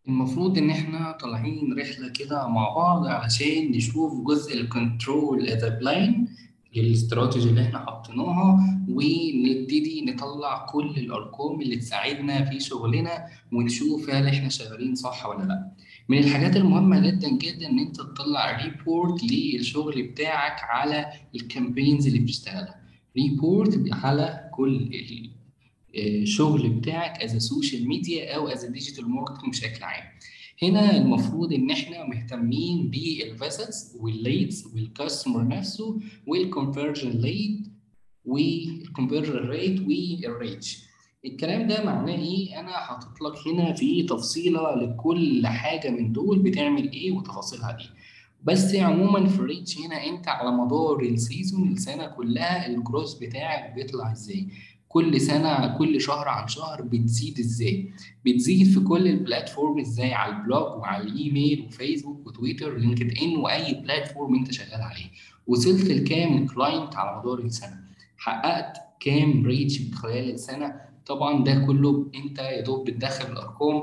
المفروض إن إحنا طالعين رحلة كده مع بعض علشان نشوف جزء الكنترول ذا بلان للاستراتيجي اللي إحنا حطيناها ونبتدي نطلع كل الأرقام اللي تساعدنا في شغلنا ونشوف هل إحنا شغالين صح ولا لأ. من الحاجات المهمة جدا جدا إن أنت تطلع ريبورت للشغل بتاعك على الكامبينز اللي بتشتغلها. ريبورت على كل الشغل بتاعك از سوشيال ميديا او از ديجيتال ماركتنج بشكل عام هنا المفروض ان احنا مهتمين بالفيزيتس والليدز والكاستمر نفسه والكونفرجن ليد والكونفرجن ريت والريتش الكلام ده معناه ايه انا حاطط لك هنا في تفصيله لكل حاجه من دول بتعمل ايه وتفاصيلها ايه بس عموما في الريتش هنا انت على مدار السيزون السنه كلها الجروس بتاعك بيطلع ازاي كل سنه كل شهر عن شهر بتزيد ازاي بتزيد في كل البلاتفورم ازاي على البلوج وعلى الايميل وفيسبوك وتويتر لينكد ان واي بلاتفورم انت شغال عليه وصلت لكام كلاينت على مدار السنه حققت كام ريتش من خلال السنه طبعا ده كله انت يا دوب بتدخل الارقام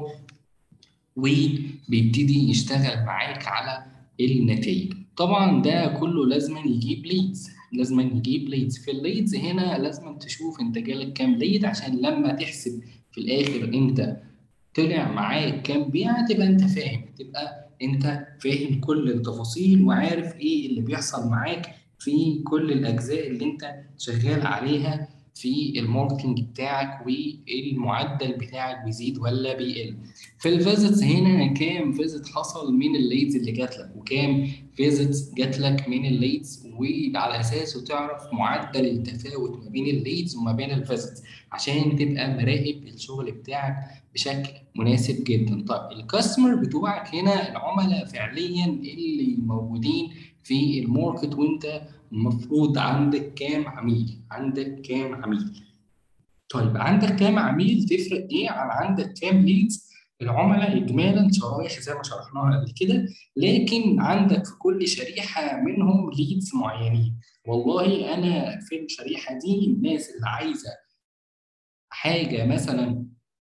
وبيبتدي يشتغل معاك على النتائج طبعا ده كله لازم يجيب ليدز لازم يجيب ليدز في الليدز هنا لازم تشوف انت جالك كام ليد عشان لما تحسب في الاخر انت طلع معاك كام بيعه تبقى انت فاهم تبقى انت فاهم كل التفاصيل وعارف ايه اللي بيحصل معاك في كل الاجزاء اللي انت شغال عليها في الماركتنج بتاعك والمعدل بتاعك بيزيد ولا بيقل في الفيزيتس هنا كام فيزيت حصل من الليدز اللي جات لك وكام فيزيتس جات لك من الليدز وعلى اساسه تعرف معدل التفاوت ما بين الليدز وما بين الفيزيتس عشان تبقى مراقب الشغل بتاعك بشكل مناسب جدا طيب الكاستمر بتوعك هنا العملاء فعليا اللي موجودين في الماركت وانت المفروض عندك كام عميل عندك كام عميل طيب عندك كام عميل تفرق ايه عن عندك كام ليدز العملاء اجمالا شرايح زي ما شرحناها قبل كده لكن عندك في كل شريحه منهم ليدز معينين والله انا في الشريحه دي الناس اللي عايزه حاجه مثلا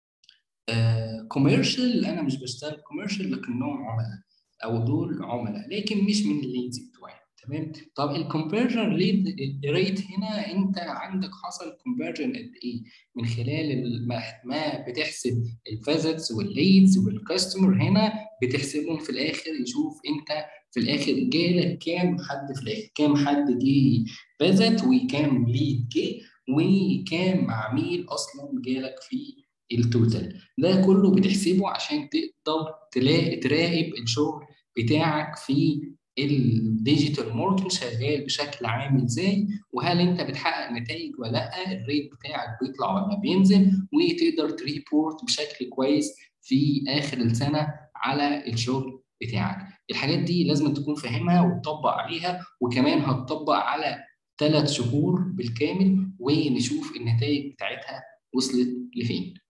كوميرشال انا مش بشتغل كوميرشال لكنهم عملاء او دول عملاء لكن مش من الليدز بتوعي تمام طب الكونفرجن ريت هنا انت عندك حصل كونفرجن قد ايه من خلال ما بتحسب الفيزيتس والليدز والكاستمر هنا بتحسبهم في الاخر يشوف انت في الاخر جالك كام حد في الاخر كام حد جه فيزيت وكام ليد جه وكام عميل اصلا جالك في التوتال ده كله بتحسبه عشان تقدر تلاقي تراقب الشغل بتاعك في الديجيتال ماركتنج شغال بشكل عام ازاي وهل انت بتحقق نتائج ولا لا الريت بتاعك بيطلع ولا بينزل وتقدر تريبورت بشكل كويس في اخر السنه على الشغل بتاعك الحاجات دي لازم تكون فاهمها وتطبق عليها وكمان هتطبق على ثلاث شهور بالكامل ونشوف النتائج بتاعتها وصلت لفين